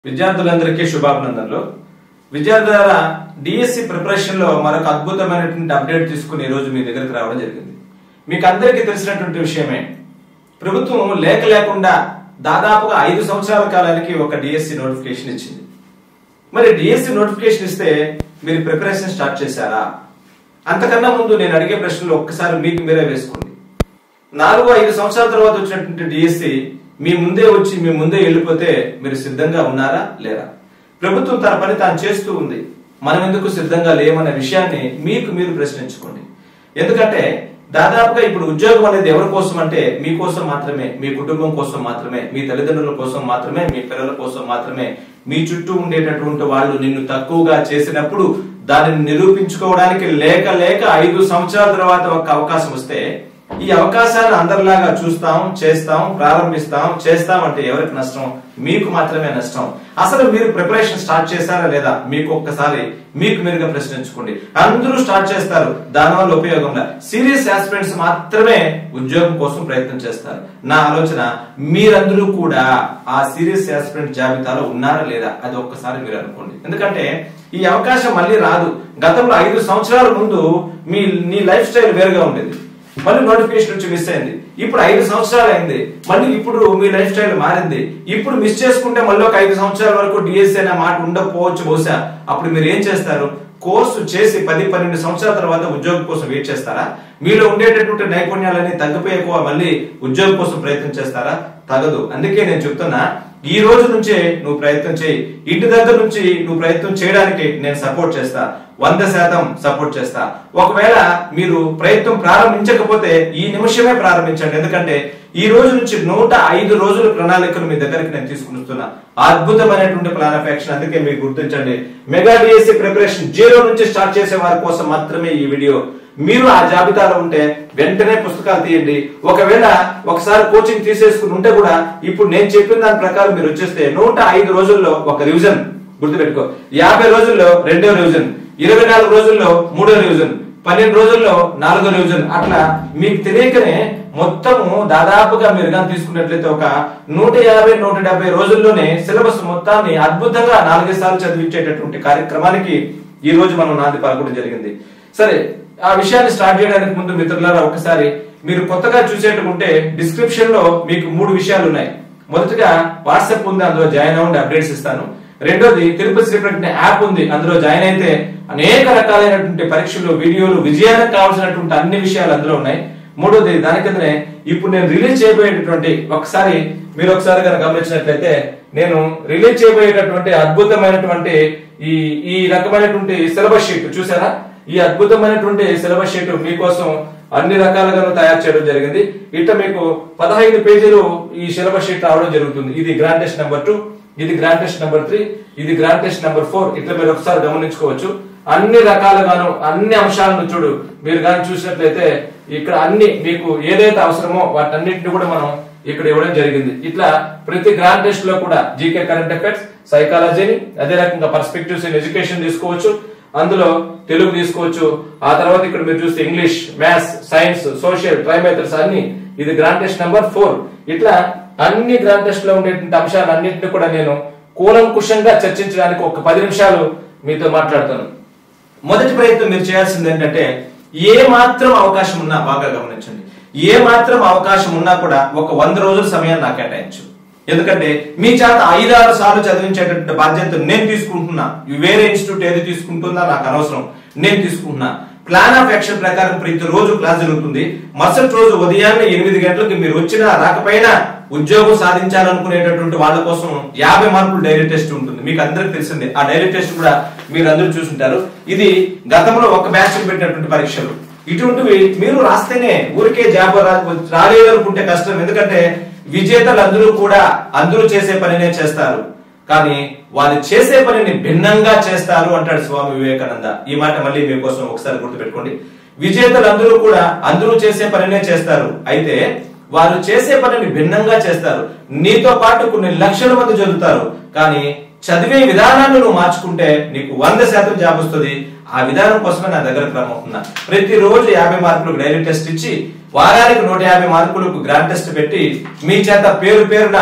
విద్యార్థులందరికీ శుభాభినందనలు విద్యార్థుల డిఎస్సి ప్రిపరేషన్ లో మరొక అద్భుతమైనటువంటి అప్డేట్ తీసుకుని ఈ రోజు మీ దగ్గరికి రావడం జరిగింది మీకు అందరికీ తెలిసినటువంటి విషయమే ప్రభుత్వం లేక లేకుండా దాదాపుగా ఐదు సంవత్సరాల కాలానికి ఒక డిఎస్సి నోటిఫికేషన్ ఇచ్చింది మరి డిఎస్సి నోటిఫికేషన్ ఇస్తే మీరు ప్రిపరేషన్ స్టార్ట్ చేశారా అంతకన్నా ముందు నేను అడిగే ప్రశ్నలు ఒక్కసారి మీకు మీరే వేసుకోండి నాలుగు ఐదు సంవత్సరాల తర్వాత వచ్చినటువంటి డిఎస్సి మీ ముందే వచ్చి మీ ముందే వెళ్ళిపోతే మీరు సిద్ధంగా ఉన్నారా లేరా ప్రభుత్వం తన పని తాను చేస్తూ ఉంది మనం ఎందుకు సిద్ధంగా లేమనే విషయాన్ని మీకు మీరు ప్రశ్నించుకోండి ఎందుకంటే దాదాపుగా ఇప్పుడు ఉద్యోగం అనేది ఎవరి కోసం అంటే మీకోసం మాత్రమే మీ కుటుంబం కోసం మాత్రమే మీ తల్లిదండ్రుల కోసం మాత్రమే మీ పిల్లల కోసం మాత్రమే మీ చుట్టూ ఉండేటటువంటి వాళ్ళు నిన్ను తక్కువగా చేసినప్పుడు దానిని నిరూపించుకోవడానికి లేక లేక ఐదు సంవత్సరాల తర్వాత ఒక అవకాశం వస్తే ఈ అవకాశాన్ని అందరిలాగా చూస్తాం చేస్తాం ప్రారంభిస్తాం చేస్తాం అంటే ఎవరికి నష్టం మీకు మాత్రమే నష్టం అసలు మీరు ప్రిపరేషన్ స్టార్ట్ చేశారా లేదా మీకు ఒక్కసారి మీకు మీరుగా ప్రశ్నించుకోండి అందరూ స్టార్ట్ చేస్తారు దానివల్ల ఉపయోగం లేదు సీరియస్ ఆస్పిరెంట్స్ మాత్రమే ఉద్యోగం కోసం ప్రయత్నం చేస్తారు నా ఆలోచన మీరందరూ కూడా ఆ సీరియస్ ఆస్పిరెంట్ జాబితాలో ఉన్నారా లేదా అది ఒక్కసారి మీరు అనుకోండి ఎందుకంటే ఈ అవకాశం మళ్ళీ రాదు గతంలో ఐదు సంవత్సరాల ముందు మీ నీ లైఫ్ స్టైల్ వేరుగా ఉండేది మళ్ళీ నోటిఫికేషన్ వచ్చి మిస్ అయింది ఇప్పుడు ఐదు సంవత్సరాలు అయింది మళ్ళీ ఇప్పుడు మీ లైఫ్ స్టైల్ మారింది ఇప్పుడు మిస్ చేసుకుంటే మళ్ళీ ఒక ఐదు సంవత్సరాల వరకు డిఎస్సీ అనే మాట ఉండకపోవచ్చు బహుశా అప్పుడు మీరు ఏం చేస్తారు కోర్సు చేసి పది పన్నెండు సంవత్సరాల తర్వాత ఉద్యోగం కోసం వెయిట్ చేస్తారా మీలో ఉండేటటువంటి నైపుణ్యాలన్నీ తగ్గిపోయేకువ మళ్ళీ ఉద్యోగం కోసం ప్రయత్నం చేస్తారా తగదు అందుకే నేను చెప్తున్నా ఈ రోజు నుంచే నువ్వు ప్రయత్నం చేయి ఇంటి దగ్గర నుంచి నువ్వు ప్రయత్నం చేయడానికి నేను సపోర్ట్ చేస్తా వంద శాతం సపోర్ట్ చేస్తా ఒకవేళ మీరు ప్రయత్నం ప్రారంభించకపోతే ఈ నిమిషమే ప్రారంభించండి ఎందుకంటే ఈ రోజు నుంచి నూట ఐదు రోజుల ప్రణాళికను మీ దగ్గరికి నేను తీసుకుని వస్తున్నా అద్భుతమైనటువంటి ప్లాన్ ఆఫ్ యాక్షన్ అందుకే మీరు గుర్తించండి మెగా డిఎస్సి ప్రిపరేషన్ జీరో నుంచి స్టార్ట్ చేసే వారి కోసం మాత్రమే ఈ వీడియో మీరు ఆ జాబితాలో ఉంటే వెంటనే పుస్తకాలు తీయండి ఒకవేళ ఒకసారి కోచింగ్ తీసేసుకుని ఉంటే కూడా ఇప్పుడు నేను చెప్పిన దాని ప్రకారం మీరు వచ్చేస్తే నూట ఐదు రోజుల్లో ఒక రివిజన్ గుర్తుపెట్టుకో యాభై రోజుల్లో రెండో రివిజన్ ఇరవై నాలుగు రోజుల్లో మూడో రివిజన్ పన్నెండు రోజుల్లో నాలుగో రివిజన్ అట్లా మీకు తెలియకనే మొత్తము దాదాపుగా మీరు కానీ తీసుకున్నట్లయితే ఒక నూట యాభై నూట డెబ్బై రోజుల్లోనే సిలబస్ మొత్తాన్ని అద్భుతంగా నాలుగైదు సార్లు చదివించేటటువంటి కార్యక్రమానికి ఈ రోజు మనం నాంది పలకడం జరిగింది సరే ఆ విషయాన్ని స్టార్ట్ చేయడానికి ముందు మిత్రులారా ఒకసారి మీరు కొత్తగా చూసేట్టుకుంటే డిస్క్రిప్షన్ లో మీకు మూడు విషయాలు ఉన్నాయి మొదటగా వాట్సాప్ ఉంది అందులో జాయిన్ అవ్వండి అప్డేట్స్ ఇస్తాను రెండోది తిరుపతి శ్రీప్రజ్ఞ యాప్ ఉంది అందులో జాయిన్ అయితే అనేక రకాలైనటువంటి పరీక్షలు వీడియోలు విజయానికి కావాల్సినటువంటి అన్ని విషయాలు అందులో ఉన్నాయి మూడోది దాని కిందనే ఇప్పుడు నేను రిలీజ్ చేయబోయేటటువంటి ఒకసారి మీరు ఒకసారి కనుక గమనించినట్లయితే నేను రిలీజ్ చేయబోయేటటువంటి అద్భుతమైనటువంటి ఈ ఈ రకమైనటువంటి సిలబస్ షీట్ చూసారా ఈ అద్భుతమైనటువంటి సిలబస్ షీట్ మీకోసం అన్ని రకాలుగా తయారు చేయడం జరిగింది ఇట్లా మీకు పదహైదు పేజీలు ఈ సిలబస్ షీట్ రావడం జరుగుతుంది ఇది గ్రాండ్ టెస్ట్ నెంబర్ టూ ఇది గ్రాండ్ టెస్ట్ నెంబర్ త్రీ ఇది గ్రాండ్ టెస్ట్ నెంబర్ ఫోర్ ఇట్లా మీరు ఒకసారి గమనించుకోవచ్చు అన్ని రకాలుగాను అన్ని అంశాలను చూడు మీరు కానీ చూసినట్లయితే ఇక్కడ అన్ని మీకు ఏదైతే అవసరమో వాటన్నిటిని కూడా మనం ఇక్కడ ఇవ్వడం జరిగింది ఇట్లా ప్రతి గ్రాండ్ టెస్ట్ లో కూడా జీకే కరెంట్ అఫైర్స్ సైకాలజీని అదే రకంగా పర్స్పెక్టివ్స్ ఇన్ ఎడ్యుకేషన్ తీసుకోవచ్చు అందులో తెలుగు తీసుకోవచ్చు ఆ తర్వాత ఇక్కడ మీరు చూస్తే English maths science social tri methods అన్ని ఇది గ్రాండ్ టెస్ట్ నెంబర్ ఫోర్ ఇట్లా అన్ని గ్రాండ్ టెస్ట్ లో ఉండేటువంటి అంశాలు అన్నింటినీ కూడా నేను కూలంకుషంగా చర్చించడానికి ఒక పది నిమిషాలు మీతో మాట్లాడతాను మొదటి ప్రయత్నం మీరు చేయాల్సింది ఏంటంటే ఏ మాత్రం అవకాశం ఉన్నా బాగా గమనించండి ఏ మాత్రం అవకాశం ఉన్నా కూడా ఒక వంద రోజుల సమయాన్ని నాకు కేటాయించు ఎందుకంటే మీ చేత ఐదారు సార్లు చదివించేటటువంటి బాధ్యత నేను తీసుకుంటున్నా వేరే ఇన్స్టిట్యూట్ ఏది తీసుకుంటుందా నాకు అనవసరం నేను తీసుకుంటున్నా ప్లాన్ ఆఫ్ యాక్షన్ ప్రకారం ప్రతి రోజు క్లాస్ జరుగుతుంది మరుసటి రోజు ఉదయాన్నే ఎనిమిది గంటలకు మీరు వచ్చినా రాకపోయినా ఉద్యోగం సాధించాలనుకునేటటువంటి వాళ్ళ కోసం యాభై మార్కులు డైరీ టెస్ట్ ఉంటుంది మీకు అందరికి తెలిసిందే ఆ డైరీ టెస్ట్ కూడా మీరు అందరూ చూసుంటారు ఇది గతంలో ఒక బ్యాచ్ పెట్టినటువంటి పరీక్షలు ఇటువంటివి మీరు రాస్తేనే ఊరికే జాబ్ రాలేదు అనుకుంటే కష్టం ఎందుకంటే విజేతలు అందరూ కూడా అందరూ చేసే పనినే చేస్తారు కానీ వాళ్ళు చేసే పనిని భిన్నంగా చేస్తారు అంటాడు స్వామి వివేకానంద ఈ మాట మళ్ళీ మీకోసం ఒకసారి గుర్తుపెట్టుకోండి విజేతలు అందరూ కూడా అందరూ చేసే పనినే చేస్తారు అయితే వారు చేసే పనిని భిన్నంగా చేస్తారు నీతో పాటు కొన్ని లక్షల మంది చదువుతారు కానీ చదివే విధానాన్ని నువ్వు మార్చుకుంటే నీకు వంద శాతం జాబ్ వస్తుంది ఆ విధానం కోసమే నా దగ్గర క్రమవుతున్నా ప్రతిరోజు యాభై మార్కులకు డైలీ టెస్ట్ ఇచ్చి వారానికి నూట యాభై మార్కులకు గ్రాండ్ టెస్ట్ పెట్టి మీ చేత పేరు పేరున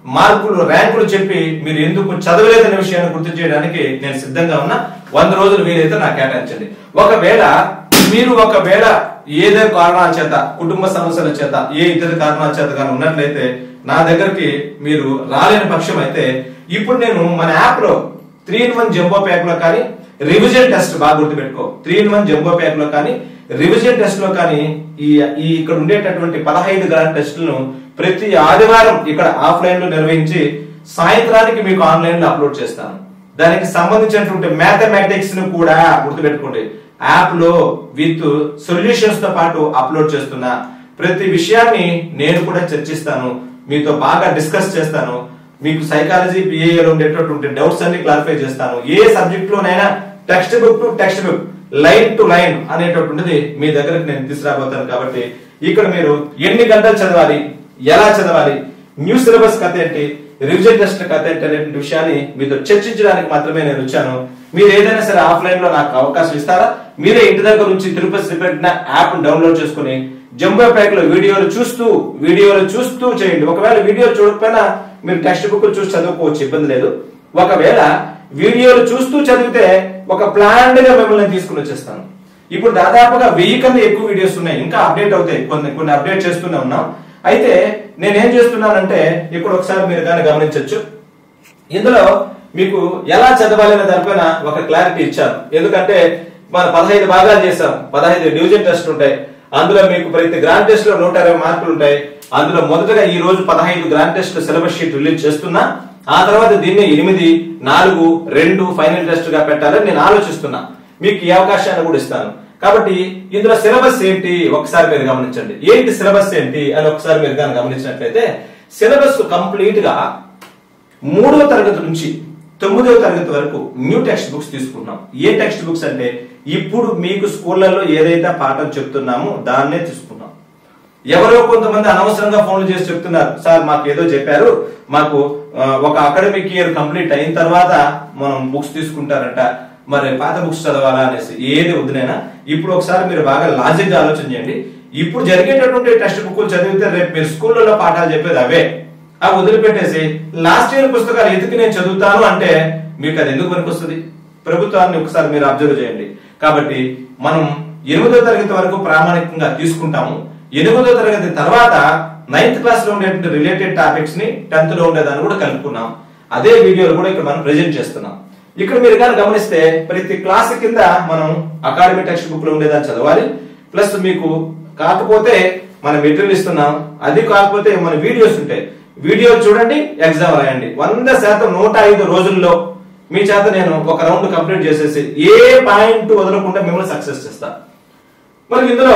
మార్కులు ర్యాంకులు చెప్పి మీరు ఎందుకు చదవలేదనే విషయాన్ని గుర్తు చేయడానికి నేను సిద్ధంగా ఉన్నా వంద రోజులు వీలైతే నాకు కేటాయించండి ఒకవేళ మీరు ఒకవేళ ఏదో కారణాల చేత కుటుంబ సమస్యల చేత ఏ ఇతర కారణాల చేత కానీ ఉన్నట్లయితే నా దగ్గరికి మీరు రాలేని పక్షం అయితే ఇప్పుడు నేను మన యాప్ లో three in one jumbo pack లో కానీ రివిజన్ టెస్ట్ బాగా గుర్తుపెట్టుకో three in one jumbo pack లో కానీ రివిజన్ టెస్ట్ లో కానీ ఈ ఈ ఇక్కడ ఉండేటటువంటి పదహైదు గ్రాండ్ టెస్టులను ప్రతి ఆదివారం ఇక్కడ ఆఫ్లైన్ లో నిర్వహించి సాయంత్రానికి మీకు ఆన్లైన్ లో అప్లోడ్ చేస్తాను దానికి సంబంధించినటువంటి మ్యాథమెటిక్స్ ను కూడా గుర్తుపెట్టుకోండి యాప్ లో విత్ సొల్యూషన్స్ తో పాటు అప్లోడ్ చేస్తున్నా ప్రతి విషయాన్ని నేను కూడా చర్చిస్తాను మీతో బాగా డిస్కస్ చేస్తాను మీకు సైకాలజీ బిఏలో ఉండేటటువంటి డౌట్స్ అన్ని క్లారిఫై చేస్తాను ఏ సబ్జెక్ట్ లోనైనా textbook to textbook line to line అనేటటువంటిది మీ దగ్గరకు నేను తీసుకురాబోతాను కాబట్టి ఇక్కడ మీరు ఎన్ని గంటలు చదవాలి ఎలా చదవాలి న్యూ సిలబస్ కథ ఏంటి రివిజన్ టెస్ట్ కథ ఏంటి అనేటువంటి విషయాన్ని మీతో చర్చించడానికి మాత్రమే నేను వచ్చాను మీరు ఏదైనా సరే ఆఫ్లైన్ లో నాకు అవకాశం ఇస్తారా మీరే ఇంటి దగ్గర నుంచి తిరుపతి పెట్టిన యాప్ డౌన్లోడ్ చేసుకుని జంబో ప్యాక్ లో వీడియోలు చూస్తూ వీడియోలు చూస్తూ చేయండి ఒకవేళ వీడియో చూడకపోయినా మీరు టెక్స్ట్ బుక్ చూసి చదువుకోవచ్చు ఇబ్బంది లేదు ఒకవేళ వీడియోలు చూస్తూ చదివితే ఒక ప్లాన్డ్ గా మిమ్మల్ని తీసుకుని వచ్చేస్తాను ఇప్పుడు దాదాపుగా వెయ్యి కన్నా ఎక్కువ వీడియోస్ ఉన్నాయి ఇంకా అప్డేట్ అవుతాయి కొన్ని కొన్ని అప్డేట్ చేస్తూనే ఉన్నాం అయితే నేనేం చేస్తున్నానంటే ఇక్కడ ఒకసారి మీరు కానీ గమనించవచ్చు ఇందులో మీకు ఎలా చదవాలి అనే దానిపైన ఒక క్లారిటీ ఇచ్చాను ఎందుకంటే మన పదహైదు భాగాలు చేసాం పదహైదు డివిజన్ టెస్ట్ ఉంటాయి అందులో మీకు ప్రతి గ్రాండ్ టెస్ట్ లో నూట ఇరవై మార్కులు ఉంటాయి అందులో మొదటగా ఈ రోజు పదహైదు grand test syllabus sheet release చేస్తున్నా ఆ తర్వాత దీన్ని ఎనిమిది నాలుగు రెండు ఫైనల్ టెస్ట్ గా పెట్టాలని నేను ఆలోచిస్తున్నా మీకు ఈ అవకాశాన్ని కూడా ఇస్తాను కాబట్టి ఇందులో సిలబస్ ఏంటి ఒకసారి మీరు గమనించండి ఏంటి సిలబస్ ఏంటి అని ఒకసారి మీరు కానీ గమనించినట్లయితే సిలబస్ కంప్లీట్ గా మూడవ తరగతి నుంచి తొమ్మిదవ తరగతి వరకు న్యూ టెక్స్ట్ బుక్స్ తీసుకున్నాం ఏ టెక్స్ట్ బుక్స్ అంటే ఇప్పుడు మీకు స్కూళ్లలో ఏదైతే పాఠం చెప్తున్నామో దాన్నే తీసుకున్నాం ఎవరో కొంతమంది అనవసరంగా ఫోన్లు చేసి చెప్తున్నారు సార్ మాకు ఏదో చెప్పారు మాకు ఆ, ఒక అకాడమిక్ ఇయర్ కంప్లీట్ అయిన తర్వాత మనం బుక్స్ తీసుకుంటారంట మరి పాత బుక్స్ చదవాలా అనేసి ఏది వద్దునైనా ఇప్పుడు ఒకసారి మీరు బాగా లాజిక్ గా ఆలోచన చేయండి ఇప్పుడు జరిగేటటువంటి టెక్స్ట్ బుక్లు చదివితే రేపు మీరు స్కూళ్ళలో పాఠాలు చెప్పేది అవే అవి వదిలిపెట్టేసి లాస్ట్ ఇయర్ పుస్తకాలు ఎతికి నేను చదువుతాను అంటే మీకు అది ఎందుకు పనికొస్తుంది ప్రభుత్వాన్ని ఒకసారి మీరు అబ్జర్వ్ చేయండి కాబట్టి మనం ఎనిమిదో తరగతి వరకు ప్రామాణికంగా తీసుకుంటాము ఎనిమిదో తరగతి తర్వాత నైన్త్ క్లాస్ లో ఉండేటువంటి రిలేటెడ్ టాపిక్స్ ని టెన్త్ లో ఉండేదాన్ని కూడా కలుపుకున్నాం అదే వీడియోలు కూడా ఇక్కడ మనం ప్రెజెంట్ చేస్తున్నాం ఇక్కడ మీరు కానీ గమనిస్తే ప్రతి క్లాస్ కింద మనం అకాడమిక్ టెక్స్ట్ బుక్ లో ఉండేదాన్ని చదవాలి ప్లస్ మీకు కాకపోతే మన మెటీరియల్ ఇస్తున్నాం అది కాకపోతే మన వీడియోస్ ఉంటాయి వీడియో చూడండి ఎగ్జామ్ రాయండి వంద శాతం నూట ఐదు రోజుల్లో మీ చేత నేను ఒక రౌండ్ కంప్లీట్ చేసేసి ఏ పాయింట్ వదలకుండా మిమ్మల్ని సక్సెస్ చేస్తా మరి ఇందులో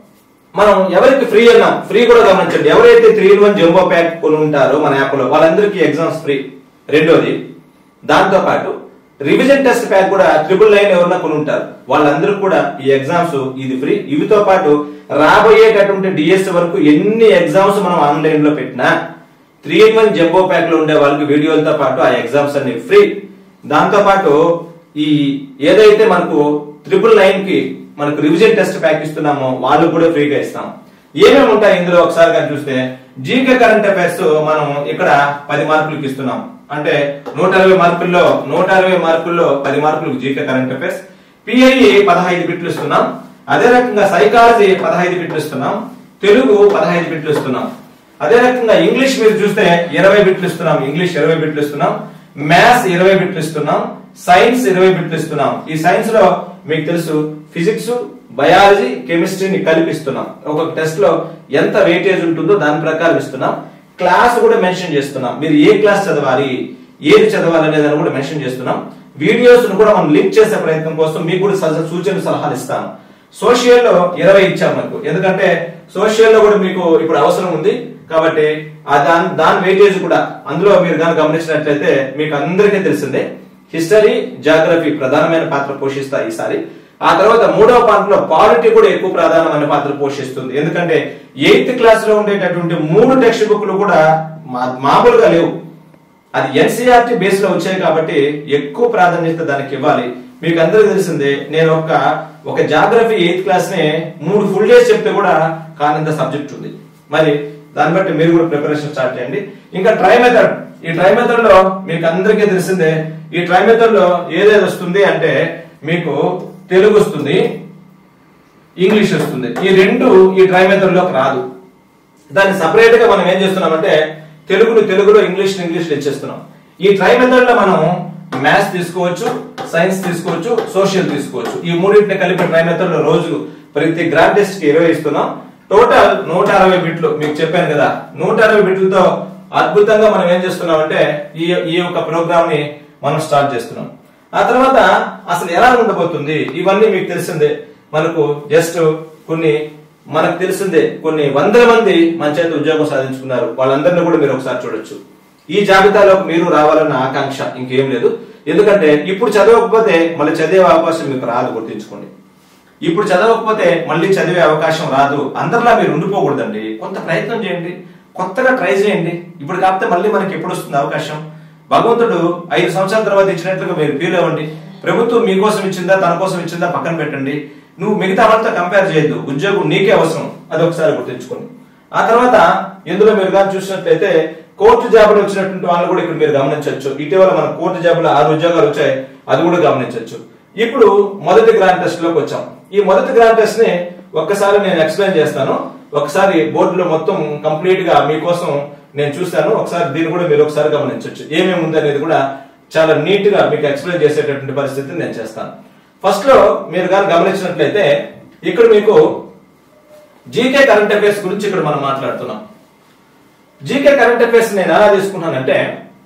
మనం ఎవరికి ఫ్రీ అన్నాం ఫ్రీ కూడా గమనించండి ఎవరైతే three in one jumbo pack కొని ఉంటారో మన యాప్ లో వాళ్ళందరికీ ఎగ్జామ్స్ ఫ్రీ రెండోది దాంతో పాటు రివిజన్ టెస్ట్ ప్యాక్ కూడా ట్రిపుల్ నైన్ ఎవరన్నా కొని ఉంటారు వాళ్ళందరూ కూడా ఈ ఎగ్జామ్స్ ఇది ఫ్రీ ఇవితో పాటు రాబోయేటటువంటి డిఎస్ వరకు ఎన్ని ఎగ్జామ్స్ మనం ఆన్లైన్ లో పెట్టినా three in one jumbo pack లో ఉండే వాళ్ళకి వీడియోలతో పాటు ఆ ఎగ్జామ్స్ అన్ని ఫ్రీ దాంతో పాటు ఈ ఏదైతే మనకు ట్రిపుల్ నైన్ కి మనకు రివిజన్ టెస్ట్ ప్యాక్ ఇస్తున్నామో వాళ్ళు కూడా ఫ్రీగా ఇస్తాం ఏమేమి ఉంటాయి ఇందులో ఒకసారి కానీ చూస్తే జీకే కరెంట్ అఫైర్స్ మనం ఇక్కడ పది మార్కులకి ఇస్తున్నాం అంటే నూట అరవై మార్కుల్లో నూట అరవై మార్కుల్లో పది మార్కులకు జీకే కరెంట్ అఫైర్స్ పిఐఈ పదహైదు బిట్లు ఇస్తున్నాం అదే రకంగా సైకాలజీ పదహైదు బిట్లు ఇస్తున్నాం తెలుగు పదహైదు బిట్లు ఇస్తున్నాం అదే రకంగా ఇంగ్లీష్ మీరు చూస్తే ఇరవై బిట్లు ఇస్తున్నాం ఇంగ్లీష్ ఇరవై బిట్లు ఇస్తున్నాం మ్యాథ్స్ ఇరవై బిట్లు ఇస్తున్నాం సైన్స్ ఇరవై బిట్లు ఇస్తున్నాం ఈ సైన్స్ లో మీకు తెలుసు ఫిజిక్స్ బయాలజీ కెమిస్ట్రీని కలిపిస్తున్నాం ఒక్కొక్క టెస్ట్ లో ఎంత వెయిటేజ్ ఉంటుందో దాని ప్రకారం ఇస్తున్నాం క్లాస్ కూడా మెన్షన్ చేస్తున్నాం మీరు ఏ క్లాస్ చదవాలి ఏది చదవాలి అనే దాన్ని కూడా మెన్షన్ చేస్తున్నాం వీడియోస్ ను కూడా మనం లింక్ చేసే ప్రయత్నం కోసం మీకు కూడా సలహా- సూచనలు సలహాలు ఇస్తాను సోషల్ లో ఇరవై ఇచ్చాం మనకు ఎందుకంటే సోషల్ లో కూడా మీకు ఇప్పుడు అవసరం ఉంది కాబట్టి ఆ దాని దాని వెయిటేజ్ కూడా అందులో మీరు దాన్ని గమనించినట్లయితే మీకు అందరికీ తెలిసిందే హిస్టరీ జాగ్రఫీ ప్రధానమైన పాత్ర పోషిస్తాయి ఈసారి ఆ తర్వాత మూడవ పాత్రలో పాలిటీ కూడా ఎక్కువ ప్రధానమైన పాత్ర పోషిస్తుంది ఎందుకంటే ఎయిత్ క్లాస్ లో ఉండేటటువంటి మూడు టెక్స్ట్ బుక్లు కూడా మా- మామూలుగా లేవు అది ఎన్సీఆర్టీ బేస్ లో వచ్చాయి కాబట్టి ఎక్కువ ప్రాధాన్యత దానికి ఇవ్వాలి మీకు అందరికీ తెలిసిందే నేను ఒక ఒక జాగ్రఫీ ఎయిత్ క్లాస్ ని మూడు ఫుల్ డేస్ చెప్తే కూడా కానంత సబ్జెక్ట్ ఉంది మరి దాన్ని బట్టి మీరు కూడా ప్రిపరేషన్ స్టార్ట్ చేయండి ఇంకా ట్రై మెథడ్ ఈ ట్రై మెథడ్ లో మీకు అందరికీ తెలిసిందే ఈ ట్రై మెథడ్ లో ఏదేది వస్తుంది అంటే మీకు తెలుగు వస్తుంది ఇంగ్లీష్ వస్తుంది ఈ రెండు ఈ ట్రై మెథడ్ లోకి రాదు దాన్ని సపరేట్ గా మనం ఏం చేస్తున్నామంటే తెలుగును తెలుగులో ఇంగ్లీష్ ఇంగ్లీష్ ఇచ్చేస్తున్నాం ఈ ట్రై మెథడ్ లో మనం మ్యాథ్స్ తీసుకోవచ్చు సైన్స్ తీసుకోవచ్చు సోషల్ తీసుకోవచ్చు ఈ మూడింటిని కలిపి ట్రై మెథడ్ లో రోజు ప్రతి గ్రాండ్ టెస్ట్ కి ఇరవై ఇస్తున్నాం టోటల్ నూట అరవై బిట్లు మీకు చెప్పాను కదా నూట అరవై బిట్లతో అద్భుతంగా మనం ఏం చేస్తున్నాం అంటే ఈ ఈ యొక్క ప్రోగ్రామ్ ని మనం స్టార్ట్ చేస్తున్నాం ఆ తర్వాత అసలు ఎలా ఉండబోతుంది ఇవన్నీ మీకు తెలిసిందే మనకు జస్ట్ కొన్ని మనకు తెలిసిందే కొన్ని వందల మంది మన చేత ఉద్యోగం సాధించుకున్నారు వాళ్ళందరినీ కూడా మీరు ఒకసారి చూడొచ్చు ఈ జాబితాలోకి మీరు రావాలన్న ఆకాంక్ష ఇంకేం లేదు ఎందుకంటే ఇప్పుడు చదవకపోతే మళ్ళీ చదివే అవకాశం మీకు రాదు గుర్తుంచుకోండి ఇప్పుడు చదవకపోతే మళ్ళీ చదివే అవకాశం రాదు అందరిలా మీరు ఉండిపోకూడదండి కొంత ప్రయత్నం చేయండి కొత్తగా ట్రై చేయండి ఇప్పుడు కాకపోతే మళ్ళీ మనకి ఎప్పుడు వస్తుంది అవకాశం భగవంతుడు ఐదు సంవత్సరాల తర్వాత ఇచ్చినట్లుగా మీరు ఫీల్ అవ్వండి ప్రభుత్వం మీకోసం ఇచ్చిందా తన కోసం ఇచ్చిందా పక్కన పెట్టండి నువ్వు మిగతా వాళ్ళతో కంపేర్ చేయొద్దు ఉద్యోగం నీకే అవసరం అది ఒకసారి గుర్తుంచుకోండి ఆ తర్వాత ఇందులో మీరు కానీ చూసినట్లయితే కోర్టు జాబులు వచ్చినటువంటి వాళ్ళు కూడా ఇక్కడ మీరు గమనించవచ్చు ఇటీవల మన కోర్టు జాబులు ఆరు ఉద్యోగాలు వచ్చాయి అది కూడా గమనించవచ్చు ఇప్పుడు మొదటి గ్రాండ్ టెస్ట్ లోకి వచ్చాం ఈ మొదటి గ్రాండ్ టెస్ట్ ని ఒక్కసారి నేను ఎక్స్ప్లెయిన్ చేస్తాను ఒకసారి బోర్డులో మొత్తం కంప్లీట్ గా మీకోసం నేను చూస్తాను ఒకసారి దీన్ని కూడా మీరు ఒకసారి గమనించవచ్చు ఏమేమి ఉంది అనేది కూడా చాలా నీట్ గా మీకు ఎక్స్ప్లెయిన్ చేసేటటువంటి పరిస్థితిని నేను చేస్తాను ఫస్ట్ లో మీరు కానీ గమనించినట్లయితే ఇక్కడ మీకు జీకే కరెంట్ అఫైర్స్ గురించి ఇక్కడ మనం మాట్లాడుతున్నాం జీకే కరెంట్ అఫైర్స్ నేను ఎలా తీసుకున్నానంటే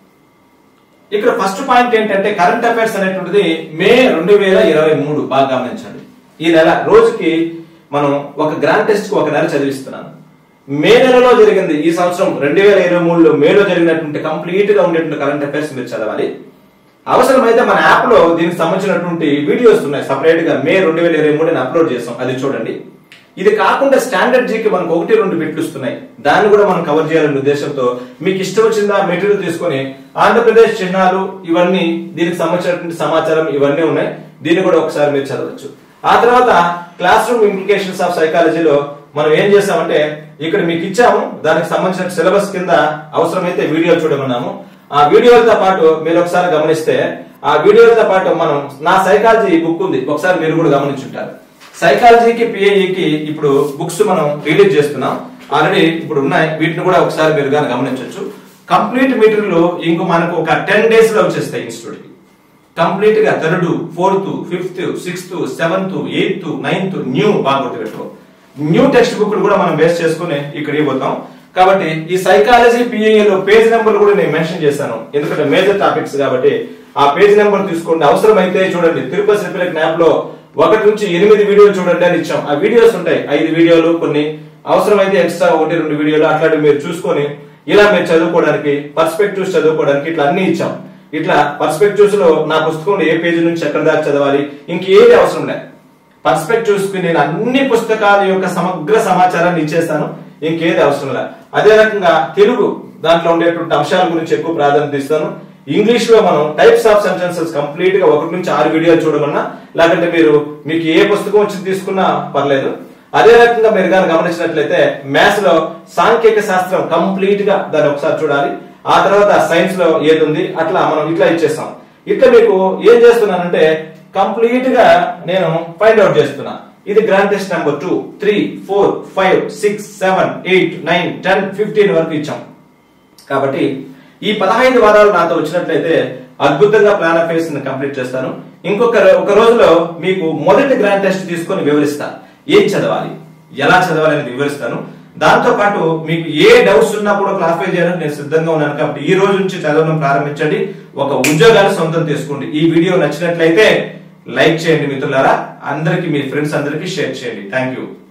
ఇక్కడ ఫస్ట్ పాయింట్ ఏంటంటే కరెంట్ అఫైర్స్ అనేటువంటిది మే రెండు వేల ఇరవై మూడు బాగా గమనించండి ఈ నెల రోజుకి మనం ఒక గ్రాండ్ టెస్ట్ కి ఒక నెల చదివిస్తున్నాను మే నెలలో జరిగింది ఈ సంవత్సరం రెండు వేల ఇరవై మూడులో మేలో జరిగినటువంటి కంప్లీట్ గా ఉండేటువంటి కరెంట్ అఫైర్స్ మీరు చదవాలి అవసరమైతే మన యాప్ లో దీనికి సంబంధించినటువంటి వీడియోస్ ఉన్నాయి సపరేట్ గా మే రెండు వేల ఇరవై మూడు అప్లోడ్ చేసాం అది చూడండి ఇది కాకుండా స్టాండర్డ్ జీకి మనకు ఒకటి రెండు బిట్లు వస్తున్నాయి దాన్ని కూడా మనం కవర్ చేయాలనే ఉద్దేశంతో మీకు ఇష్టం వచ్చిందా మెటీరియల్ తీసుకొని ఆంధ్రప్రదేశ్ చిహ్నాలు ఇవన్నీ దీనికి సంబంధించినటువంటి సమాచారం ఇవన్నీ ఉన్నాయి దీన్ని కూడా ఒకసారి మీరు చదవచ్చు ఆ తర్వాత క్లాస్ రూమ్ ఇంప్లికేషన్స్ ఆఫ్ సైకాలజీలో మనం ఏం చేసామంటే ఇక్కడ మీకు ఇచ్చాము దానికి సంబంధించిన సిలబస్ కింద అవసరమైతే వీడియో చూడమన్నాము ఆ వీడియోలతో పాటు మీరు ఒకసారి గమనిస్తే ఆ వీడియోలతో పాటు మనం నా సైకాలజీ బుక్ ఉంది ఒకసారి మీరు కూడా గమనించుంటారు సైకాలజీకి పిఐఈకి ఇప్పుడు బుక్స్ మనం రిలీజ్ చేస్తున్నాం ఆల్రెడీ ఇప్పుడు ఉన్నాయి వీటిని కూడా ఒకసారి మీరు కానీ గమనించవచ్చు కంప్లీట్ మెటీరియల్ ఇంకో మనకు ఒక టెన్ డేస్ లో వచ్చేస్తాయి ఇన్స్టిట్యూట్ కి కంప్లీట్ గా third fourth fifth sixth seventh eighth ninth new బాగా గుర్తుపెట్టుకో న్యూ టెక్స్ట్ బుక్ కూడా మనం బేస్ చేసుకుని ఇక్కడ ఇవ్వబోతాం కాబట్టి ఈ సైకాలజీ పిఏలో పేజ్ నెంబర్ కూడా నేను మెన్షన్ చేశాను ఎందుకంటే మేజర్ టాపిక్స్ కాబట్టి ఆ పేజ్ నెంబర్ తీసుకోండి అవసరమైతే చూడండి తిరుపతి రిపబ్లిక్ యాప్ లో ఒకటి నుంచి ఎనిమిది వీడియోలు చూడండి అని ఇచ్చాం ఆ వీడియోస్ ఉంటాయి ఐదు వీడియోలు కొన్ని అవసరమైతే ఎక్స్ట్రా ఒకటి రెండు వీడియోలు అట్లాంటివి మీరు చూసుకొని ఇలా మీరు చదువుకోవడానికి పర్స్పెక్టివ్స్ చదువుకోవడానికి ఇట్లా అన్ని ఇచ్చాం ఇట్లా పర్స్పెక్టివ్స్ లో నా పుస్తకంలో ఏ పేజీ నుంచి ఎక్కడ దాకా చదవాలి ఇంకేది అవసరం లేదు పర్స్పెక్టివ్స్ కి నేను అన్ని పుస్తకాల యొక్క సమగ్ర సమాచారాన్ని ఇచ్చేస్తాను ఇంకేది అవసరం లేదు అదే రకంగా తెలుగు దాంట్లో ఉండేటువంటి అంశాల గురించి ఎక్కువ ప్రాధాన్యత ఇస్తాను ఇంగ్లీష్ లో మనం టైప్స్ ఆఫ్ సెంటెన్సెస్ కంప్లీట్ గా ఒకటి నుంచి ఆరు వీడియోలు చూడమన్నా లేకంటే మీరు మీకు ఏ పుస్తకం వచ్చి తీసుకున్నా పర్లేదు అదే రకంగా మీరు కానీ గమనించినట్లయితే మ్యాథ్స్ లో సాంఖ్యక శాస్త్రం కంప్లీట్ గా దాన్ని ఒకసారి చూడాలి ఆ తర్వాత సైన్స్ లో ఏది ఉంది అట్లా మనం ఇట్లా ఇచ్చేస్తాం ఇట్లా మీకు ఏం చేస్తున్నానంటే కంప్లీట్ గా నేను ఫైండ్ అవుట్ చేస్తున్నా ఇది grand test number two three four five six seven eight nine ten fifteen వరకు ఇచ్చాం కాబట్టి ఈ పదహైదు వారాలు నాతో వచ్చినట్లయితే అద్భుతంగా ప్లాన్ అఫైర్స్ ని కంప్లీట్ చేస్తాను ఇంకొక రో- ఒక రోజులో మీకు మొదటి గ్రాండ్ టెస్ట్ తీసుకొని వివరిస్తా ఏం చదవాలి ఎలా చదవాలి అనేది వివరిస్తాను దాంతో పాటు మీకు ఏ డౌట్స్ ఉన్నా కూడా క్లారిఫై చేయడానికి నేను సిద్ధంగా ఉన్నాను కాబట్టి ఈ రోజు నుంచి చదవడం ప్రారంభించండి ఒక ఉద్యోగాన్ని సొంతం తీసుకోండి ఈ వీడియో నచ్చినట్లయితే లైక్ చేయండి మిత్రులారా అందరికి మీ ఫ్రెండ్స్ అందరికి షేర్ చేయండి థ్యాంక్ యూ